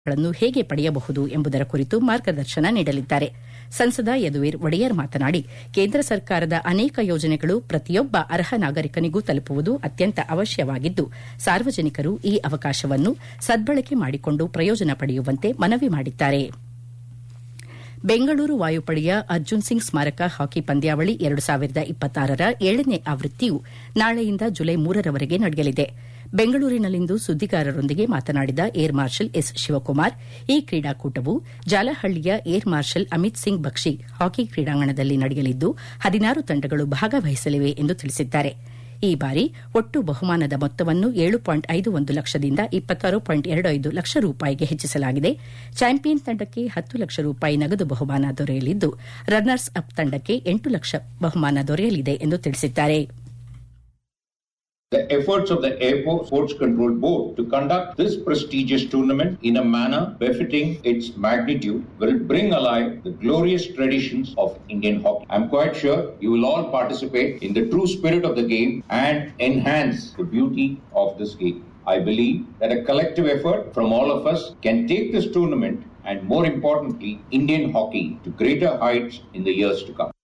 ಗಳನ್ನು ಹೇಗೆ ಪಡೆಯಬಹುದು ಎಂಬುದರ ಕುರಿತು ಮಾರ್ಗದರ್ಶನ ನೀಡಲಿದ್ದಾರೆ ಸಂಸದ ಯದುವೀರ್ ಒಡೆಯರ್ ಮಾತನಾಡಿ ಕೇಂದ್ರ ಸರ್ಕಾರದ ಅನೇಕ ಯೋಜನೆಗಳು ಪ್ರತಿಯೊಬ್ಬ ಅರ್ಹ ನಾಗರಿಕನಿಗೂ ತಲುಪುವುದು ಅತ್ಯಂತ ಅವಶ್ಯವಾಗಿದ್ದು ಸಾರ್ವಜನಿಕರು ಈ ಅವಕಾಶವನ್ನು ಸದ್ಬಳಕೆ ಮಾಡಿಕೊಂಡು ಪ್ರಯೋಜನ ಪಡೆಯುವಂತೆ ಮನವಿ ಮಾಡಿದ್ದಾರೆ ಬೆಂಗಳೂರು ವಾಯುಪಡೆಯ ಅರ್ಜುನ್ ಸಿಂಗ್ ಸ್ಮಾರಕ ಹಾಕಿ ಪಂದ್ಯಾವಳಿ ಎರಡು ಸಾವಿರದ ಇಪ್ಪತ್ತಾರರ ಏಳನೇ ಆವೃತ್ತಿಯು ನಾಳೆಯಿಂದ ಜುಲೈ ಮೂರರವರೆಗೆ ನಡೆಯಲಿದೆ ಬೆಂಗಳೂರಿನಲ್ಲಿಂದು ಸುದ್ದಿಗಾರರೊಂದಿಗೆ ಮಾತನಾಡಿದ ಏರ್ ಮಾರ್ಷಲ್ ಎಸ್ ಶಿವಕುಮಾರ್ ಈ ಕ್ರೀಡಾಕೂಟವು ಜಾಲಹಳ್ಳಿಯ air marshal Amit Singh Bakshi hockey ಕ್ರೀಡಾಂಗಣದಲ್ಲಿ ನಡೆಯಲಿದ್ದು ಹದಿನಾರು ತಂಡಗಳು ಭಾಗವಹಿಸಲಿವೆ ಎಂದು ತಿಳಿಸಿದ್ದಾರೆ ಈ ಬಾರಿ ಒಟ್ಟು ಬಹುಮಾನದ ಮೊತ್ತವನ್ನು ಏಳು ಪಾಯಿಂಟ್ ಐದು ಒಂದು ಲಕ್ಷದಿಂದ ಇಪ್ಪತ್ತಾರು ಪಾಯಿಂಟ್ ಎರಡು ಐದು ಲಕ್ಷ ರೂಪಾಯಿಗೆ ಹೆಚ್ಚಿಸಲಾಗಿದೆ ಚಾಂಪಿಯನ್ ತಂಡಕ್ಕೆ ಹತ್ತು ಲಕ್ಷ ರೂಪಾಯಿ ನಗದು ಬಹುಮಾನ ದೊರೆಯಲಿದ್ದು ರನ್ನರ್ಸ್ ಅಪ್ ತಂಡಕ್ಕೆ ಎಂಟು ಲಕ್ಷ ಬಹುಮಾನ ದೊರೆಯಲಿದೆ ಎಂದು ತಿಳಿಸಿದ್ದಾರೆ The efforts of the Airport Sports Control Board to conduct this prestigious tournament in a manner befitting its magnitude will bring alive the glorious traditions of Indian hockey. I'm quite sure you will all participate in the true spirit of the game and enhance the beauty of this game. I believe that a collective effort from all of us can take this tournament and more importantly, Indian hockey to greater heights in the years to come.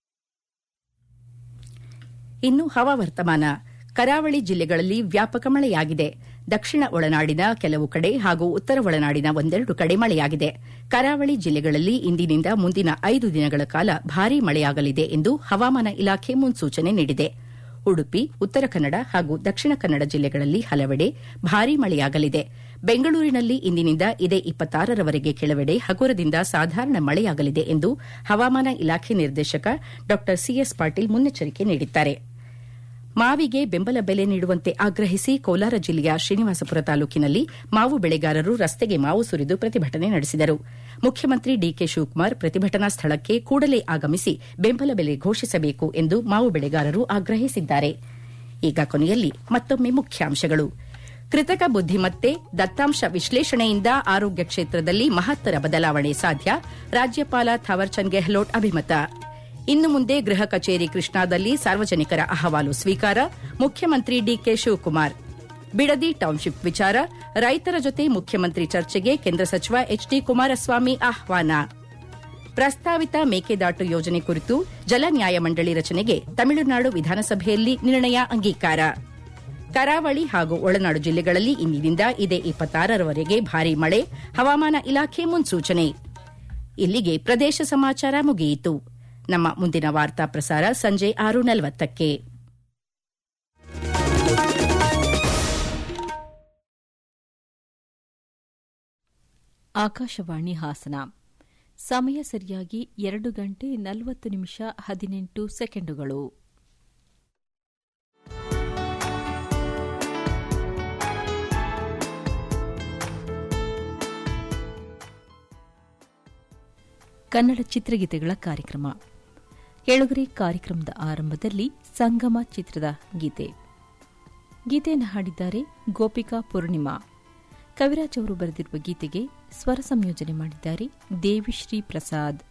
ಇನ್ನು ಹವಾವರ್ತಮಾನ ಕರಾವಳಿ ಜಿಲ್ಲೆಗಳಲ್ಲಿ ವ್ಯಾಪಕ ಮಳೆಯಾಗಿದೆ ದಕ್ಷಿಣ ಒಳನಾಡಿನ ಕೆಲವು ಕಡೆ ಹಾಗೂ ಉತ್ತರ ಒಳನಾಡಿನ ಒಂದೆರಡು ಕಡೆ ಮಳೆಯಾಗಿದೆ ಕರಾವಳಿ ಜಿಲ್ಲೆಗಳಲ್ಲಿ ಇಂದಿನಿಂದ ಮುಂದಿನ ಐದು ದಿನಗಳ ಕಾಲ ಭಾರೀ ಮಳೆಯಾಗಲಿದೆ ಎಂದು ಹವಾಮಾನ ಇಲಾಖೆ ಮುನ್ಸೂಚನೆ ನೀಡಿದೆ ಉಡುಪಿ ಉತ್ತರ ಕನ್ನಡ ಹಾಗೂ ದಕ್ಷಿಣ ಕನ್ನಡ ಜಿಲ್ಲೆಗಳಲ್ಲಿ ಹಲವೆಡೆ ಭಾರೀ ಮಳೆಯಾಗಲಿದೆ ಬೆಂಗಳೂರಿನಲ್ಲಿ ಇಂದಿನಿಂದ ಇದೇ ಇಪ್ಪತ್ತಾರರವರೆಗೆ ಕೆಲವೆಡೆ ಹಗುರದಿಂದ ಸಾಧಾರಣ ಮಳೆಯಾಗಲಿದೆ ಎಂದು ಹವಾಮಾನ ಇಲಾಖೆ ನಿರ್ದೇಶಕ ಡಾ ಸಿಎಸ್ ಪಾಟೀಲ್ ಮುನ್ನೆಚ್ಚರಿಕೆ ನೀಡಿದ್ದಾರೆ ಮಾವಿಗೆ ಬೆಂಬಲ ಬೆಲೆ ನೀಡುವಂತೆ ಆಗ್ರಹಿಸಿ ಕೋಲಾರ ಜಿಲ್ಲೆಯ ಶ್ರೀನಿವಾಸಪುರ ತಾಲೂಕಿನಲ್ಲಿ ಮಾವು ಬೆಳೆಗಾರರು ರಸ್ತೆಗೆ ಮಾವು ಸುರಿದು ಪ್ರತಿಭಟನೆ ನಡೆಸಿದರು ಮುಖ್ಯಮಂತ್ರಿ ಡಿಕೆ ಶಿವಕುಮಾರ್ ಪ್ರತಿಭಟನಾ ಸ್ಥಳಕ್ಕೆ ಕೂಡಲೇ ಆಗಮಿಸಿ ಬೆಂಬಲ ಬೆಲೆ ಘೋಷಿಸಬೇಕು ಎಂದು ಮಾವು ಬೆಳೆಗಾರರು ಆಗ್ರಹಿಸಿದ್ದಾರೆ ಈಗ ಕೊನೆಯಲ್ಲಿ ಮತ್ತೊಮ್ಮೆ ಮುಖ್ಯಾಂಶಗಳು ಕೃತಕ ಬುದ್ದಿಮತ್ತೆ ದತ್ತಾಂಶ ವಿಶ್ಲೇಷಣೆಯಿಂದ ಆರೋಗ್ಯ ಕ್ಷೇತ್ರದಲ್ಲಿ ಮಹತ್ತರ ಬದಲಾವಣೆ ಸಾಧ್ಯ ರಾಜ್ಯಪಾಲ ಥಾವರ್ಚಂದ್ ಗೆಹ್ಲೋಟ್ ಅಭಿಮತ ಇನ್ನು ಮುಂದೆ ಗೃಹ ಕಚೇರಿ ಕೃಷ್ಣಾದಲ್ಲಿ ಸಾರ್ವಜನಿಕರ ಅಹವಾಲು ಸ್ವೀಕಾರ ಮುಖ್ಯಮಂತ್ರಿ ಡಿಕೆ ಶಿವಕುಮಾರ್ ಬಿಡದಿ ಟೌನ್ಶಿಪ್ ವಿಚಾರ ರೈತರ ಜೊತೆ ಮುಖ್ಯಮಂತ್ರಿ ಚರ್ಚೆಗೆ ಕೇಂದ್ರ ಸಚಿವ ಎಚ್ಡಿ ಕುಮಾರಸ್ವಾಮಿ ಆಹ್ವಾನ ಪ್ರಸ್ತಾವಿತ ಮೇಕೆದಾಟು ಯೋಜನೆ ಕುರಿತು ಜಲ ನ್ಯಾಯಮಂಡಳಿ ರಚನೆಗೆ ತಮಿಳುನಾಡು ವಿಧಾನಸಭೆಯಲ್ಲಿ ನಿರ್ಣಯ ಅಂಗೀಕಾರ ಕರಾವಳಿ ಹಾಗೂ ಒಳನಾಡು ಜಿಲ್ಲೆಗಳಲ್ಲಿ ಇಂದಿನಿಂದ ಇದೇ ಇಪ್ಪತ್ತಾರರವರೆಗೆ ಭಾರೀ ಮಳೆ ಹವಾಮಾನ ಇಲಾಖೆ ಮುನ್ಸೂಚನೆ ಇಲ್ಲಿಗೆ ಪ್ರದೇಶ ಸಮಾಚಾರ ಮುಗಿಯಿತು ನಮ್ಮ ಮುಂದಿನ ವಾರ್ತಾ ಪ್ರಸಾರ ಸಂಜೆ ಆರು ನಲವತ್ತಕ್ಕೆ ಆಕಾಶವಾಣಿ ಹಾಸನ ಸಮಯ ಸರಿಯಾಗಿ ಎರಡು ಗಂಟೆ ನಲವತ್ತು ನಿಮಿಷ ಹದಿನೆಂಟು ಸೆಕೆಂಡುಗಳು ಕನ್ನಡ ಚಿತ್ರಗೀತೆಗಳ ಕಾರ್ಯಕ್ರಮ ಕೆಳಗರೆ ಕಾರ್ಯಕ್ರಮದ ಆರಂಭದಲ್ಲಿ ಸಂಗಮ ಚಿತ್ರದ ಗೀತೆ ಗೀತೆಯನ್ನು ಹಾಡಿದ್ದಾರೆ ಗೋಪಿಕಾ ಪೂರ್ಣಿಮಾ ಕವಿರಾಜ್ ಅವರು ಬರೆದಿರುವ ಗೀತೆಗೆ ಸ್ವರ ಸಂಯೋಜನೆ ಮಾಡಿದ್ದಾರೆ ದೇವಿಶ್ರೀ ಪ್ರಸಾದ್